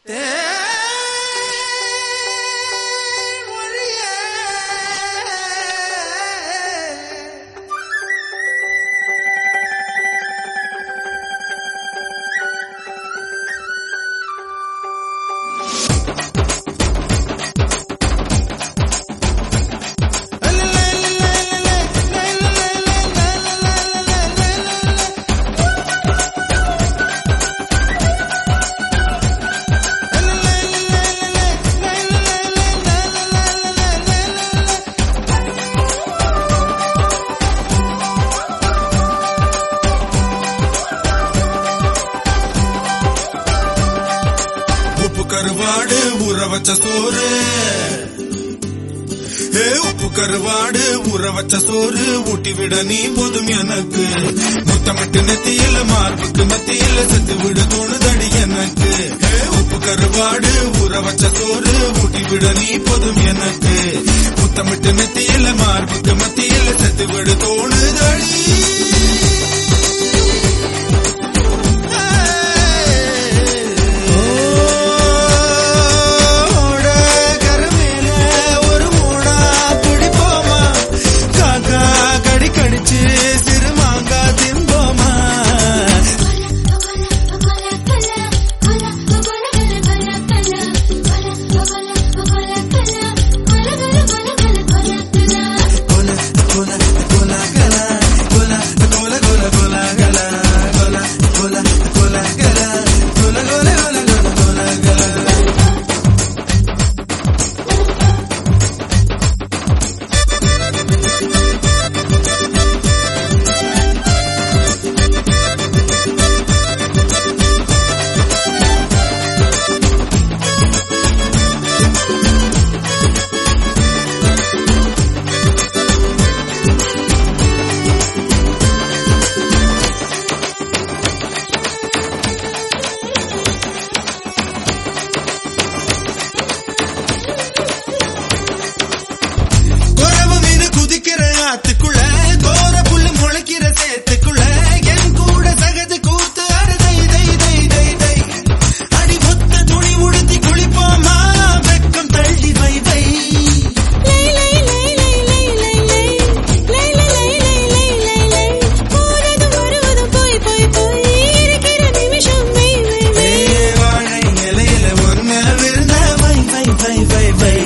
உப்பு கருவாடு ஊற வச்ச சோறு ஏ உப்பு கருவாடு ஊற வச்ச சோறு ஊட்டி விட நீ போதும் எனக்கு முத்தமிட்டு நெத்தியில மார்புக்கு மத்தியில செத்து விட தோணுதடி எனக்கு ஏ உப்பு கருவாடு ஊற வச்ச சோறு ஊட்டி விட நீ போதும் எனக்கு முத்தமிட்டு நெத்தியில மார்புக்கு மத்தியில செத்து விட தோணுதடி ஓட கருமேல ஒரு மூடா குடிப்போமா காக்கா கடி கடிச்சு சிறுமாங்கா திம்போமா கோல கோல கோல கல கோல கோல கோல கோல கல கோல கோல கோல கல கோல கோல கோல கோல கோல கல குறவு மீது குதிக்கிற ஆத்துக்குள்ள கோர புல்லு முளைக்கிற சேத்துக்குள்ள என் கூட சகது கூத்து அரு தை தை தை தை தை அடி மொத்த துணி உடுத்தி குளிப்போமா வெக்கம் தள்ளி வை வை ஏ வாழை நிலையில ஒன்ன விருந்த வை வை வை வை வை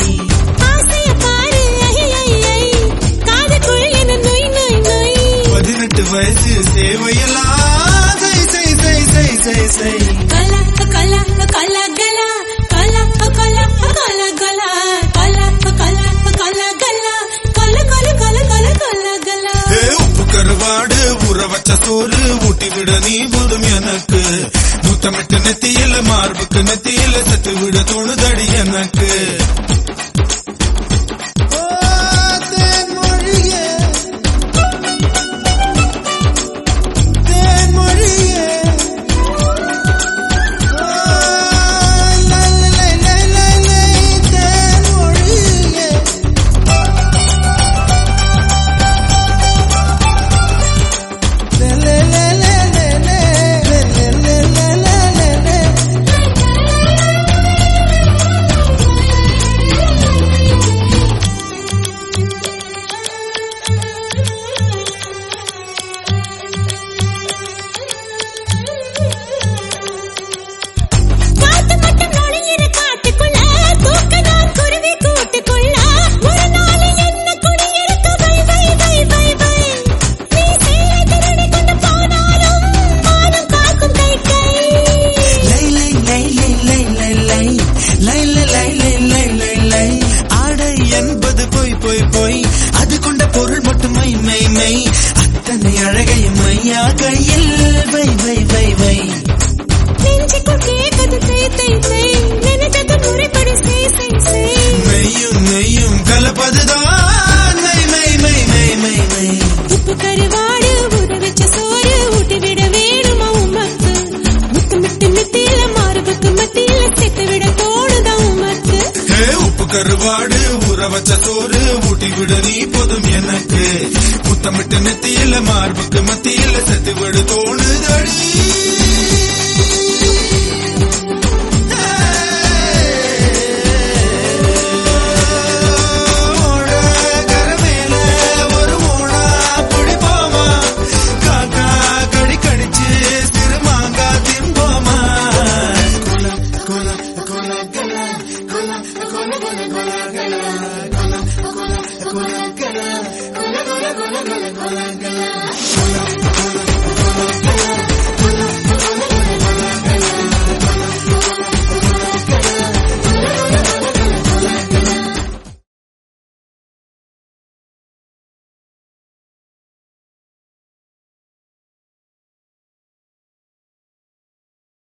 பதினெட்டு வயசு சேவையெல்லாம் செய் செய் செய் செய் செய் செய் ஏ உப்பு கருவாடு ஊற வச்ச சோறு ஊட்டி விட நீ போதும் எனக்கு முத்தமிட்டு நெத்தியில மார்புக்கு நெத்தியில சத்து விட தோணுதடி எனக்கு காத்து மட்டும் நுழையிற காட்டுக்குள்ள தூக்கதான் குருவி கூட்டுக்குள்ள ஒரு நாள் என்ன குடியிருக்க வை வை வை வை வை நீ சேலை திருடி கொண்டு போனாலும் மானம் காக்கும் கை கை லை லை லை லை லை லை லை லை லை லை லை லை லை ஆடை என்பது பொய் பொய் பொய் அது கொண்ட பொருள் மட்டும் மை மை மை அத்தனை அழகையும் மையா கையில் வை வை வை வை நெஞ்சுக்குள் கேட்குது தை தை தை நினைத்தது முறைப்படி செய் செய் செய் மெய்யும் நெய்யும் கலப்பதுதான் மை மை மை மை மை மை உப்பு கருவாடு ஊற வச்ச சோறு ஊட்டி விட வேணுமா உமக்கு முத்தமிட்டு நெத்தியில மார்புக்கு மத்தியில சேர்த்து விட தோணுதா உமக்கு ஹே உப்பு கருவாடு ஊற வச்ச சோறு ஊட்டி விட நீ போதும் எனக்கு முத்தமிட்டு நெத்தியில மார்புக்கு மத்தியில செத்து விடு தோணுதடி குல குல குல குல குல குல குல குல